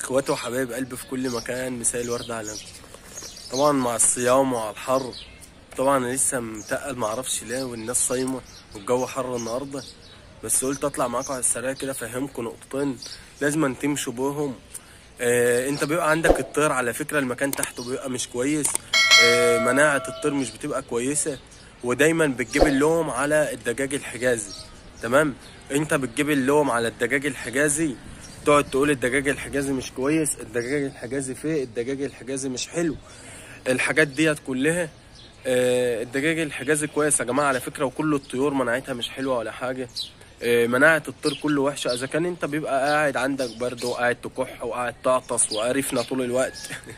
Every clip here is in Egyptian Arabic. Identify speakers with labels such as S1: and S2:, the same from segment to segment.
S1: اخواتي وحبايب قلبي في كل مكان مساء الورد عليكم طبعا مع الصيام ومع الحر طبعا انا لسه متقل معرفش ليه والناس صايمه والجو حر النهارده بس قلت اطلع معاكم على السريع كده افهمكم نقطتين لازم تمشوا بيهم آه انت بيبقى عندك الطير على فكره المكان تحته بيبقى مش كويس آه مناعه الطير مش بتبقى كويسه ودايما بتجيب اللوم على الدجاج الحجازي تمام انت بتجيب اللوم على الدجاج الحجازي تقعد تقول الدجاج الحجازي مش كويس الدجاج الحجازي فيه الدجاج الحجازي مش حلو الحاجات ديت كلها آه، الدجاج الحجازي كويس يا جماعه على فكره وكل الطيور مناعتها مش حلوه ولا حاجه آه، مناعه الطير كله وحشه اذا كان انت بيبقى قاعد عندك برد وقاعد تكح وقاعد تعطس وقرفنا طول الوقت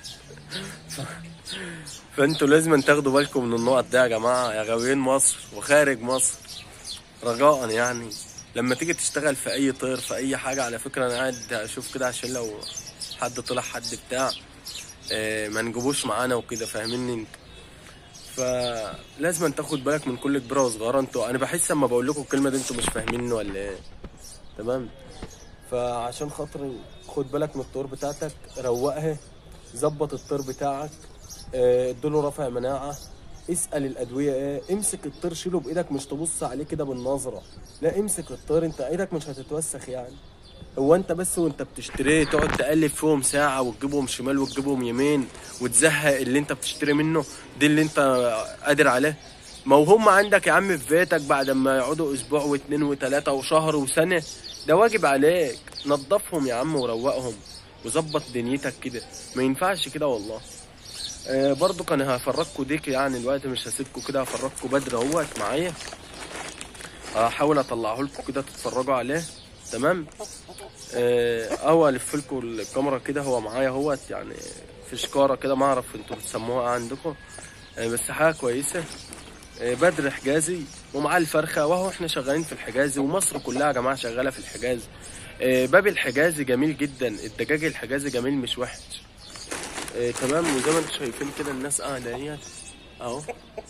S1: فانتوا لازم تاخدوا بالكم من النقط دي يا جماعه يا غاويين مصر وخارج مصر رجاء يعني لما تيجي تشتغل في اي طير في اي حاجه على فكره انا قاعد اشوف كده عشان لو حد طلع حد بتاع آه، ما نجيبوش معانا وكده فاهميني انت فلازم تاخد بالك من كل كبيره وصغيره انتوا انا بحس اما بقول لكم الكلمه دي انتوا مش فاهميني ولا ايه تمام فعشان خاطر خد بالك من الطيور بتاعتك روقها ظبط الطير بتاعك آه، اديله رافع مناعه اسال الادويه ايه امسك الطير شيله بايدك مش تبص عليه كده بالنظره لا امسك الطير انت ايدك مش هتتوسخ يعني هو انت بس وانت بتشتريه تقعد تقلب فيهم ساعة وتجيبهم شمال وتجيبهم يمين وتزهق اللي انت بتشتري منه دي اللي انت قادر عليه ما هو هم عندك يا عم في بيتك بعد ما يقعدوا اسبوع واتنين وتلاتة وشهر وسنة ده واجب عليك نظفهم يا عم وروقهم وظبط دنيتك كده ما ينفعش كده والله آه برضو كان هفرجكوا ديك يعني الوقت مش هسيبكوا كده هفرجكوا بدري اهوت معايا هحاول اطلعه لكم كده تتفرجوا عليه تمام آه، اهو الف لكم الكاميرا كده هو معايا اهوت يعني في شكاره كده ما اعرف انتوا بتسموها عندكم آه، بس حاجه كويسه آه، بدر حجازي ومعاه الفرخه وهو احنا شغالين في الحجازي ومصر كلها يا جماعه شغاله في الحجاز آه، باب الحجازي جميل جدا الدجاج الحجازي جميل مش وحش آه، تمام وزي ما انتم شايفين كده الناس قاعده اهيت اهو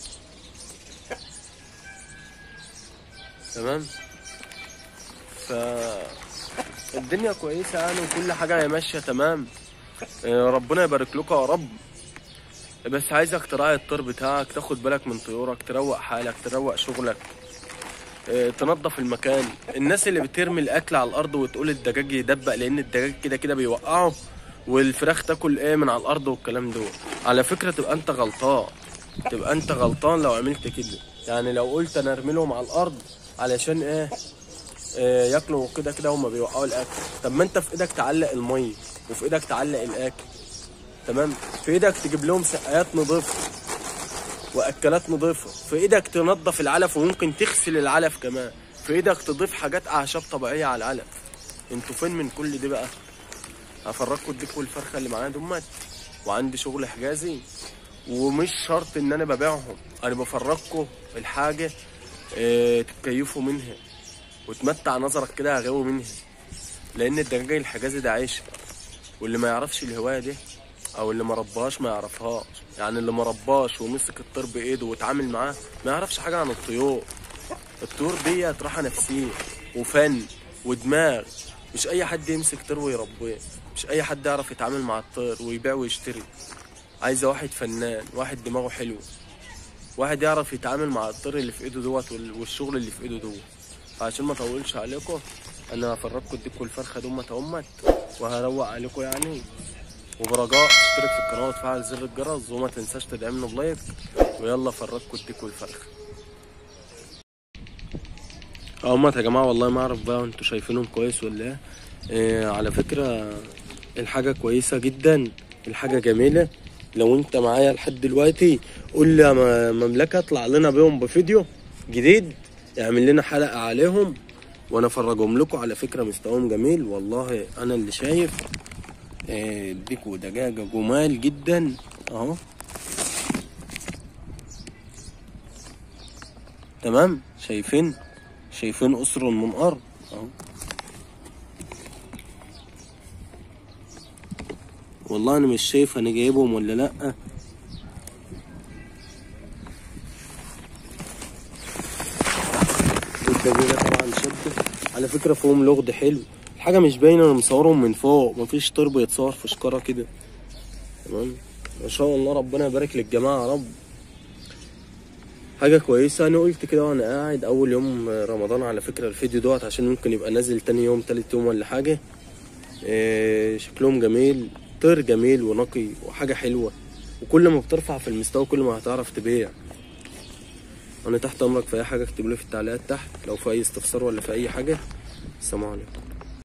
S1: تمام ف الدنيا كويسة يعني وكل حاجة هي ماشية تمام آه، ربنا يبارك لكم يا رب بس عايزك تراعي الطير بتاعك تاخد بالك من طيورك تروق حالك تروق شغلك آه، تنظف المكان الناس اللي بترمي الاكل على الارض وتقول الدجاج يدبق لان الدجاج كده كده بيوقعه والفراخ تاكل ايه من على الارض والكلام ده على فكرة تبقى انت غلطان تبقى انت غلطان لو عملت كده يعني لو قلت انا ارمي لهم على الارض علشان ايه آه، ياكلوا كده كده هما بيوقعوا الاكل طب ما انت في ايدك تعلق الميه وفي ايدك تعلق الاكل تمام في ايدك تجيب لهم سقايات نظيفه واكلات نظيفه في ايدك تنظف العلف وممكن تغسل العلف كمان في ايدك تضيف حاجات اعشاب طبيعيه على العلف انتوا فين من كل دي بقى هفرجكوا الديك والفرخه اللي معايا دمت وعندي شغل حجازي ومش شرط ان انا ببيعهم انا بفرجكوا الحاجه اه تتكيفوا منها وتمتع نظرك كده غاوي منها لان الدجاج الحجازي ده عيش واللي ما يعرفش الهوايه دي او اللي ما رباش ما يعرفهاش يعني اللي ما رباش ومسك الطير بايده واتعامل معاه ما يعرفش حاجه عن الطيور الطيور ديت راحه نفسيه وفن ودماغ مش اي حد يمسك طير ويربيه مش اي حد يعرف يتعامل مع الطير ويبيع ويشتري عايزه واحد فنان واحد دماغه حلو واحد يعرف يتعامل مع الطير اللي في ايده دوت وال- والشغل اللي في ايده دوت فعشان ما اطولش عليكم انا هفرجكم الديك والفرخه دمت اهمت وهروق عليكم يعني وبرجاء اشترك في القناه وتفعل زر الجرس وما تنساش تدعمنا بلايك ويلا فرجكم الديك والفرخه اهمت يا جماعه والله ما اعرف بقى انتوا شايفينهم كويس ولا ايه إيه على فكره الحاجه كويسه جدا الحاجه جميله لو انت معايا لحد دلوقتي قول لي يا م- مملكه اطلع لنا بيهم بفيديو جديد اعمل لنا حلقه عليهم وانا افرجهم لكم على فكره مستواهم جميل والله انا اللي شايف آه، ديك ودجاجه جمال جدا اهو تمام شايفين شايفين اسر المنقار اهو والله انا مش شايف انا جايبهم ولا لا الدجاجه طبعا شدت على فكره فيهم لغد حلو حاجه مش باينه انا مصورهم من فوق مفيش طرب يتصور في شكاره كده تمام ما شاء الله ربنا يبارك للجماعه يا رب حاجة كويسة أنا قلت كده وأنا قاعد أول يوم رمضان على فكرة الفيديو دوت عشان ممكن يبقى نازل تاني يوم تالت يوم ولا حاجة إيه شكلهم جميل طير جميل ونقي وحاجة حلوة وكل ما بترفع في المستوى كل ما هتعرف تبيع أنا تحت أمرك في أي حاجة اكتب لي في التعليقات تحت لو في أي استفسار ولا في أي حاجة السلام عليكم